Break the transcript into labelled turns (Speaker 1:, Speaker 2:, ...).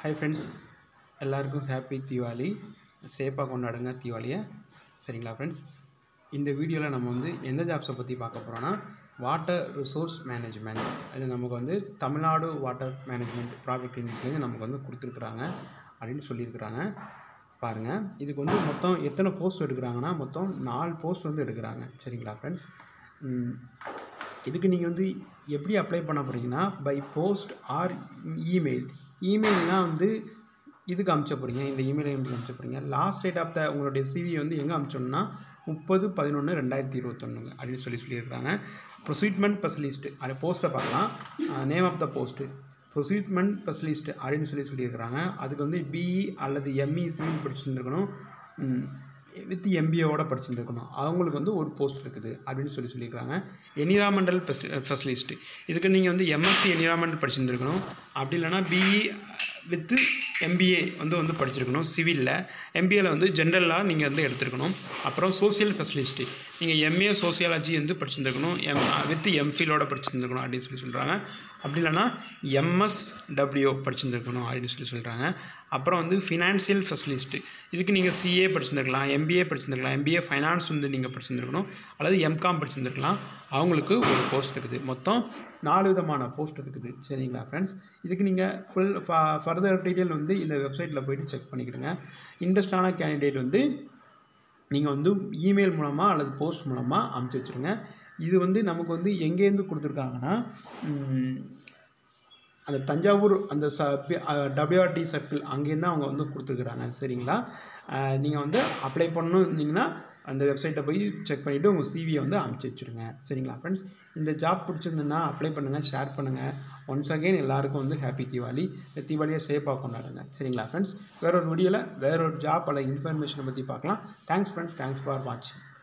Speaker 1: hi friends எல்லாருக்கும் happy Deepavali சேஃபாக கொண்டாடுங்க தீபாவளியை சரிங்களா ஃப்ரெண்ட்ஸ் இந்த வீடியோவில் நம்ம வந்து எந்த ஜாப்ஸை பற்றி பார்க்க போகிறோன்னா வாட்டர் ரிசோர்ஸ் மேனேஜ்மெண்ட் அது நமக்கு வந்து தமிழ்நாடு வாட்டர் மேனேஜ்மெண்ட் ப்ராஜெக்ட் யூனிட்லேருந்து நமக்கு வந்து கொடுத்துருக்குறாங்க அப்படின்னு சொல்லியிருக்கிறாங்க பாருங்கள் இதுக்கு வந்து மொத்தம் எத்தனை போஸ்ட் எடுக்கிறாங்கன்னா மொத்தம் நாலு போஸ்ட் வந்து எடுக்கிறாங்க சரிங்களா ஃப்ரெண்ட்ஸ் இதுக்கு நீங்கள் வந்து எப்படி அப்ளை பண்ண போகிறீங்கன்னா பை போஸ்ட் ஆர் இமெயில் இமெயில்னால் வந்து இதுக்கு அமுச்ச போகிறீங்க இந்த இமெயில் எப்படி அமுச்ச போகிறீங்க லாஸ்ட் டேட் ஆஃப் த உங்களுடைய சிவி வந்து எங்கே அமுச்சோம்னா முப்பது பதினொன்று ரெண்டாயிரத்தி இருபத்தொன்னுங்க அப்படின்னு சொல்லி சொல்லியிருக்காங்க ப்ரொசீட்மெண்ட் ஸ்பெஷலிஸ்ட்டு அது போஸ்ட்டை பார்க்கலாம் name of the post procurement specialist அப்படின்னு சொல்லி சொல்லியிருக்கிறாங்க அதுக்கு வந்து பிஇ அல்லது எம்இ சிவில் படிச்சிருந்துருக்கணும் வித் எம்பிஏவோட படிச்சிருந்துருக்கணும் அவங்களுக்கு வந்து ஒரு போஸ்ட் இருக்குது அப்படின்னு சொல்லி சொல்லியிருக்காங்க என்விரான்மெண்டல் ஸ்பெஷலிஸ்ட் இதுக்கு நீங்கள் வந்து எம்எஸ்சி என்விரான்மெண்டல் படிச்சிருந்துருக்கணும் அப்படி இல்லைனா பிஇ வித்து எம்பிஏ வந்து வந்து படிச்சிருக்கணும் சிவிலில் எம்பிஏல வந்து ஜென்ரலாக நீங்கள் வந்து எடுத்துருக்கணும் அப்புறம் சோசியல் ஸ்பெஷலிஸ்ட்டு நீங்கள் எம்ஏ சோசியாலஜி வந்து படிச்சிருந்துருக்கணும் எம் வித் எம்ஃபிலோட படிச்சிருந்துருக்கணும் அப்படின்னு சொல்லி சொல்கிறாங்க அப்படி இல்லைனா எம்எஸ்டபிள்யூ படிச்சிருந்துருக்கணும் அப்படின்னு சொல்லி சொல்கிறாங்க அப்புறம் வந்து ஃபினான்சியல் ஸ்பெஷலிஸ்ட்டு இதுக்கு நீங்கள் சிஏ படிச்சிருந்துருக்கலாம் எம்பிஏ படிச்சிருந்துருக்கலாம் எம்பிஏ ஃபைனான்ஸ் வந்து நீங்கள் படிச்சிருந்துருக்கணும் அல்லது எம்காம் படிச்சிருந்துருக்கலாம் அவங்களுக்கு ஒரு போஸ்ட் இருக்குது மொத்தம் நாலு விதமான போஸ்ட் இருக்குது சரிங்களா ஃப்ரெண்ட்ஸ் இதுக்கு நீங்கள் ஃபுல் ஃபர்தர் டீட்டெயில் வந்து இந்த வெப்சைட்டில் போயிட்டு செக் பண்ணிக்கிடுங்க இன்ட்ரெஸ்டான கேண்டிடேட் வந்து நீங்கள் வந்து இமெயில் மூலமாக அல்லது போஸ்ட் மூலமாக அமுச்சு வச்சுருங்க இது வந்து நமக்கு வந்து எங்கேருந்து கொடுத்துருக்காங்கன்னா அந்த தஞ்சாவூர் அந்த ச டபிள்யூஆர்டி சர்க்கிள் அங்கேருந்து அவங்க வந்து கொடுத்துருக்குறாங்க சரிங்களா நீங்கள் வந்து அப்ளை பண்ணணுன்னீங்கன்னா அந்த வெப்சைட்டை போய் செக் பண்ணிவிட்டு உங்கள் சிவியை வந்து அமுச்சு வச்சுருங்க சரிங்களா ஃப்ரெண்ட்ஸ் இந்த ஜாப் பிடிச்சிருந்துன்னா அப்ளை பண்ணுங்கள் ஷேர் பண்ணுங்கள் ஒன்ஸ் அகெயின் எல்லாருக்கும் வந்து ஹாப்பி தீபாவளி இந்த தீபாவளியை சேஃபாக கொண்டாடுங்க சரிங்களா ஃப்ரெண்ட்ஸ் வேற ஒரு வீடியோவில் வேற ஒரு ஜாப் அல்ல இன்ஃபர்மேஷனை பற்றி பார்க்கலாம் தேங்க்ஸ் ஃப்ரெண்ட்ஸ் தேங்க்ஸ் ஃபார் வாட்சிங்